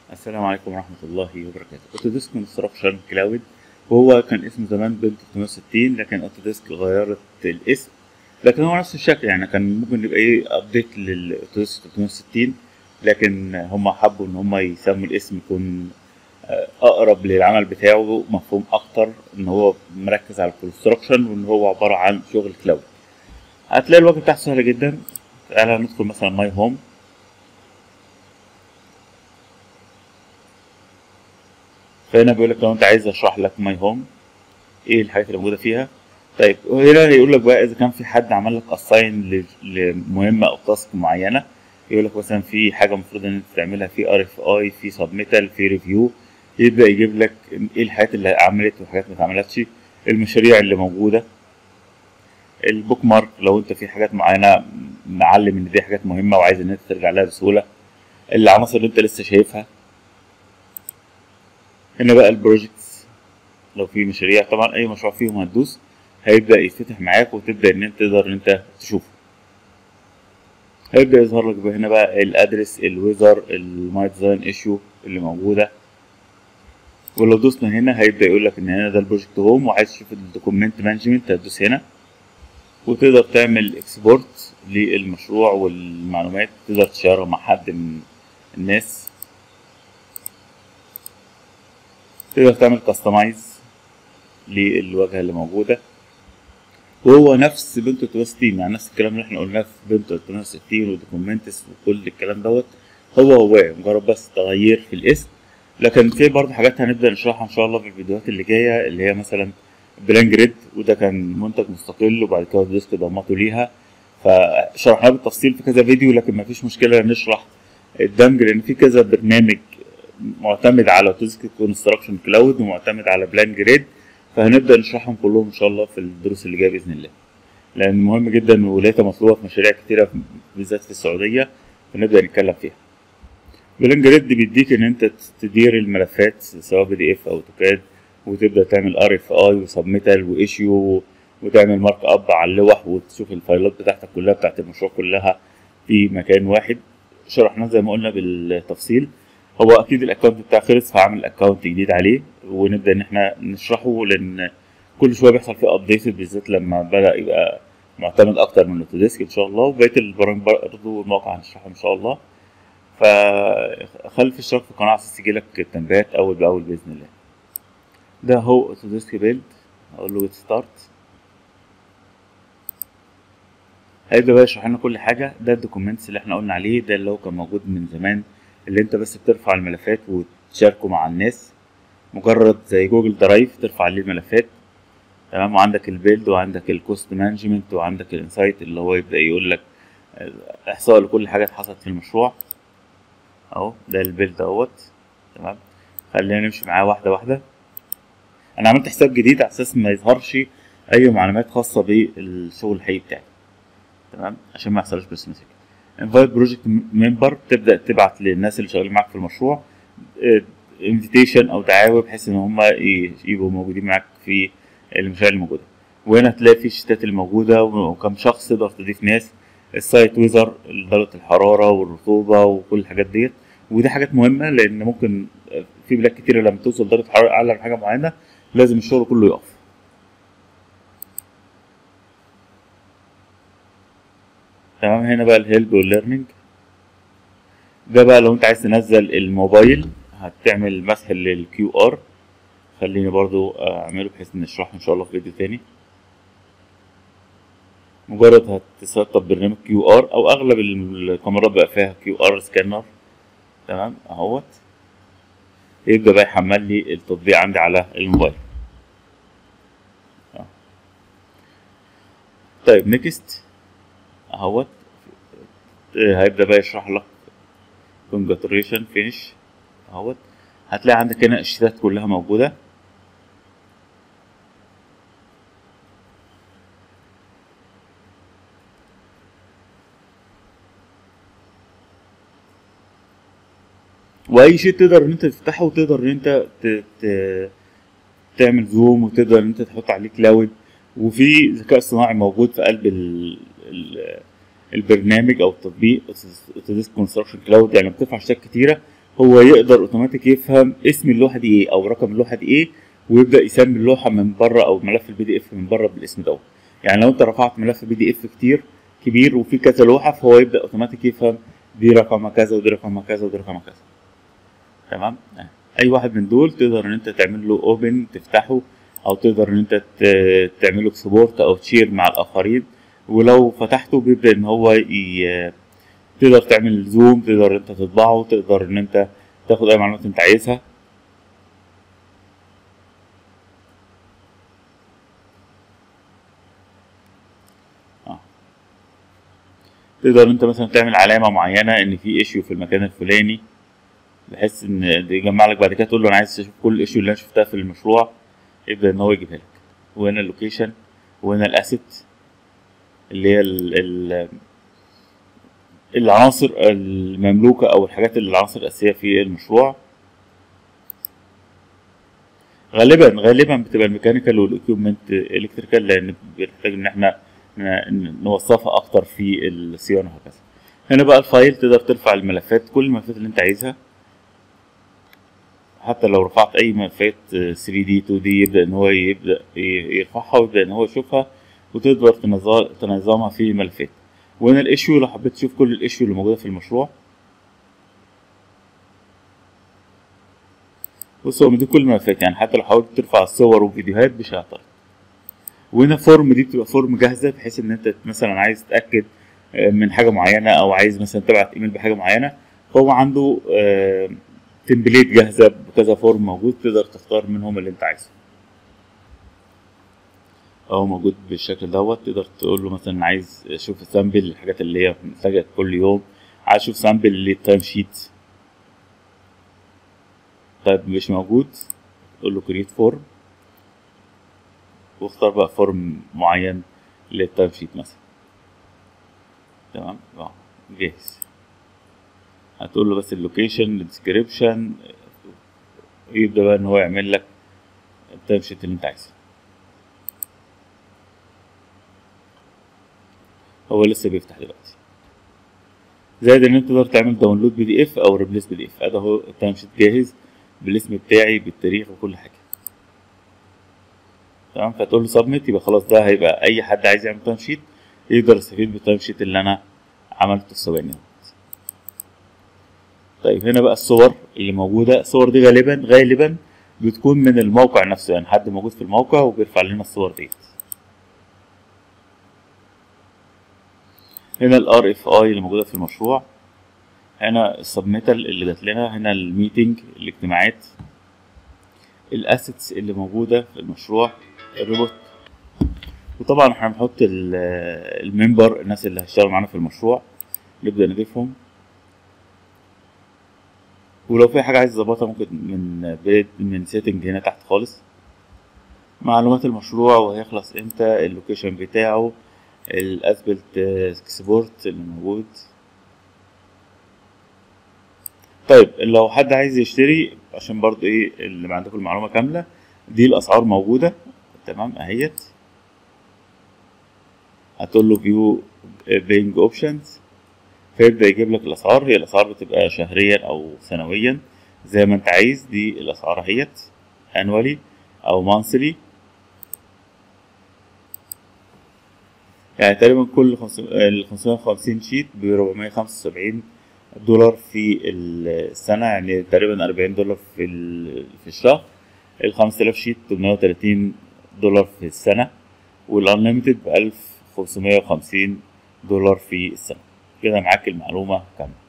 السلام عليكم ورحمة الله وبركاته اوتوديسك كونستراكشن كلاود وهو كان اسمه زمان بنت 360 لكن اوتوديسك غيرت الاسم لكن هو نفس الشكل يعني كان ممكن يبقى ايه ابديت للاوتوديسك 360 لكن هم حبوا ان هم يسموا الاسم يكون آه، اقرب للعمل بتاعه مفهوم اكتر ان هو مركز على الكونستراكشن وان هو عبارة عن شغل كلاود هتلاقي الواجهة بتاعته سهلة جدا تعالى ندخل مثلا ماي هوم فهنا بيقول لك لو انت عايز اشرح لك ماي هوم ايه الحاجات اللي موجوده فيها طيب هنا يقول لك بقى اذا كان في حد عمل لك اساين لمهمه او تاسك معينه يقول لك مثلا في حاجه المفروض ان انت تعملها في ار اف اي في سبميتال في ريفيو يبدا يجيب لك ايه الحاجات اللي عملت والحاجات اللي ما اتعملتش المشاريع اللي موجوده البوك مارك لو انت في حاجات معينه معلم ان دي حاجات مهمه وعايز ان انت ترجع لها بسهوله العناصر اللي انت لسه شايفها هنا بقى البروجكتس لو في مشاريع طبعا اي مشروع فيهم هتدوس هيبدا يتفتح معاك وتبدا ان انت تقدر ان انت تشوفه هيبدا يظهر لك بقى هنا بقى الادرس الويزر الماي ديزاين ايشيو اللي موجوده ولو دوسنا هنا هيبدا يقول لك ان هنا ده البروجكت هوم وعايز تشوف الدوكيمنت مانجمنت هتدوس هنا وتقدر تعمل اكسبورت للمشروع والمعلومات تقدر تشيرها مع حد من الناس تقدر تعمل كاستمايز للواجهه اللي موجوده وهو نفس بنتو 360 يعني نفس الكلام اللي احنا قلناه في بنتو 360 ودوكيومنتس وكل الكلام دوت هو هو مجرد بس تغيير في الاسم لكن في برضه حاجات هنبدا نشرحها ان شاء الله في الفيديوهات اللي جايه اللي هي مثلا بلان جريد وده كان منتج مستقل وبعد كده ديسك ضمته ليها فشرحناه بالتفصيل في كذا فيديو لكن مفيش مشكله نشرح الدمج لان في كذا برنامج معتمد على اوتوديسك كونستراكشن كلاود ومعتمد على بلان جريد فهنبدا نشرحهم كلهم ان شاء الله في الدروس اللي جايه باذن الله لان مهم جدا ولقيتها مطلوبه في مشاريع كتيره بالذات في السعوديه فنبدا نتكلم فيها بلان جريد بيديك ان انت تدير الملفات سواء بي دي اف او اوتوكاد وتبدا تعمل ار اف اي وسبميتال وايشيو وتعمل مارك اب على اللوح وتشوف الفايلات بتاعتك كلها بتاعت المشروع كلها في مكان واحد شرحناه زي ما قلنا بالتفصيل هو اكيد الاكونت بتاعي خلص فهعمل اكونت جديد عليه ونبدا ان احنا نشرحه لان كل شويه بيحصل فيه ابديت بالذات لما بدا يبقى معتمد اكتر من اوتوديسك ان شاء الله وبقيه البرامج برضه والمواقع هنشرحها ان شاء الله فخلي في اشتراك في القناه عشان تجيلك التنبيهات اول باول باذن الله ده هو اوتوديسك بيلد اقول له ستارت هيبدا بقى يشرح لنا كل حاجه ده الدوكيومنتس اللي احنا قلنا عليه ده اللي هو كان موجود من زمان اللي انت بس بترفع الملفات وتشاركه مع الناس مجرد زي جوجل درايف ترفع عليه الملفات تمام وعندك البيلد وعندك الكوست مانجمنت وعندك الانسايت اللي هو يبدا يقول لك احصاء لكل حاجه حصلت في المشروع اهو ده البيلد اهوت تمام خلينا نمشي معاه واحده واحده انا عملت حساب جديد على اساس ما يظهرش اي معلومات خاصه بالشغل الحقيقي بتاعي تمام عشان ما يحصلش بس مشاكل انفايت بروجكت ممبر تبدا تبعت للناس اللي شغالين معاك في المشروع انفيتيشن او دعاوى بحيث ان هم يبقوا موجودين معاك في المشاريع الموجوده وهنا هتلاقي في الشتات الموجوده وكم شخص تقدر تضيف ناس السايت ويزر درجه الحراره والرطوبه وكل الحاجات ديت ودي حاجات مهمه لان ممكن في بلاد كتيره لما توصل درجه حراره اعلى من حاجه معينه لازم الشغل كله يقف تمام هنا بقى الهيلب والليرنينج ده بقى لو انت عايز تنزل الموبايل هتعمل مسح للكيو ار خليني برضو اعمله بحيث نشرحه ان شاء الله في فيديو تاني مجرد هتسطب برنامج كيو ار او اغلب الكاميرات بقى فيها كيو ار سكانر تمام اهوت يبدا بقى يحمل لي التطبيق عندي على الموبايل أه. طيب نيكست اهوت هيبدا بقى يشرح لك كونجراتوريشن فينيش اهوت هتلاقي عندك هنا الشتات كلها موجوده واي شيء تقدر ان انت تفتحه وتقدر ان انت ت... ت... تعمل زوم وتقدر ان انت تحط عليه كلاود وفي ذكاء صناعي موجود في قلب ال... ال... البرنامج او التطبيق اوتوديسك كونستراكشن كلاود يعني بترفع شتات كتيره هو يقدر اوتوماتيك يفهم اسم اللوحه دي ايه او رقم اللوحه دي ايه ويبدا يسمي اللوحه من بره او ملف البي دي اف من بره بالاسم دوت يعني لو انت رفعت ملف بي دي اف كتير كبير وفي كذا لوحه فهو يبدا اوتوماتيك يفهم دي رقمها كذا ودي رقمها كذا ودي رقمها كذا تمام اي واحد من دول تقدر ان انت تعمل له اوبن تفتحه او تقدر ان انت ت- تعمل له سبورت او تشير مع الاخرين ولو فتحته بيبدا ان هو ي... تقدر تعمل زوم تقدر انت تطبعه تقدر ان انت تاخد اي معلومات انت عايزها آه. تقدر انت مثلا تعمل علامة معينة ان في ايشيو في المكان الفلاني بحيث ان ده يجمع لك بعد كده تقول له انا عايز اشوف كل الايشيو اللي انا شفتها في المشروع يبدا ان هو يجيبها لك وهنا اللوكيشن وهنا الاسيت اللي هي ال ال العناصر المملوكة أو الحاجات اللي العناصر الأساسية في المشروع غالبا غالبا بتبقى الميكانيكال والاكيوبمنت الكتريكال لأن بنحتاج إن احنا ن- نوظفها أكتر في الصيانة وهكذا هنا بقى الفايل تقدر ترفع الملفات كل الملفات اللي أنت عايزها حتى لو رفعت أي ملفات 3 دي 2 دي يبدأ إن هو يبدأ ي- يرفعها ويبدأ إن هو يشوفها وتقدر تنظ- تنظمها في ملفات وهنا الايشيو لو حبيت تشوف كل الايشيو اللي موجوده في المشروع بص هو مديك كل الملفات يعني حتى لو حاولت ترفع صور وفيديوهات مش هيعترض وهنا فورم دي بتبقى فورم جاهزه بحيث ان انت مثلا عايز تتاكد آه، من حاجه معينه او عايز مثلا تبعت ايميل بحاجه معينه فهو عنده تمبليت جاهزه بكذا فورم موجود تقدر تختار منهم اللي انت عايزه اهو موجود بالشكل دوت تقدر تقول له مثلا عايز اشوف سامبل الحاجات اللي هي محتاجه كل يوم عايز اشوف سامبل للتايم شيت طيب مش موجود تقول له كريت فورم واختار بقى فورم معين للتايم شيت مثلا تمام اه جاهز هتقول له بس اللوكيشن الديسكريبشن يبدا بقى ان هو يعمل لك التايم شيت اللي انت عايزه هو لسه بيفتح دلوقتي زائد ان انت تقدر تعمل داونلود بي دي اف او ريبليس بي دي اف ادي اهو التايم شيت جاهز بالاسم بتاعي بالتاريخ وكل حاجه تمام فتقول له سبميت يبقى خلاص ده هيبقى اي حد عايز يعمل تايم شيت يقدر يستفيد بالتايم شيت اللي انا عملته في ثواني اهوت. طيب هنا بقى الصور اللي موجوده الصور دي غالبا غالبا بتكون من الموقع نفسه يعني حد موجود في الموقع وبيرفع لنا الصور ديت هنا الار اف اي اللي موجوده في المشروع هنا السبميتال اللي جات لنا هنا الميتنج الاجتماعات الاسيتس اللي موجوده في المشروع الروبوت وطبعا احنا هنحط ال- الممبر الناس اللي هيشتغلوا معانا في المشروع نبدا نضيفهم ولو في حاجه عايز تظبطها ممكن من بيت من سيتنج هنا تحت خالص معلومات المشروع وهيخلص امتى اللوكيشن بتاعه الاسبلت اكسبورت اللي موجود طيب لو حد عايز يشتري عشان برضو ايه اللي ما عندكم المعلومه كامله دي الاسعار موجوده تمام اهيت هتقول له فيو بينج اوبشنز فيبدا يجيب لك الاسعار هي الاسعار بتبقى شهريا او سنويا زي ما انت عايز دي الاسعار اهيت انوالي او مانثلي يعني تقريبا كل ال 550 شيت ب 475 دولار في السنة يعني تقريبا 40 دولار في ال- في الشهر ال 5000 شيت 830 دولار في السنة والانليمتد ب 1550 دولار في السنة كده معاك المعلومة كاملة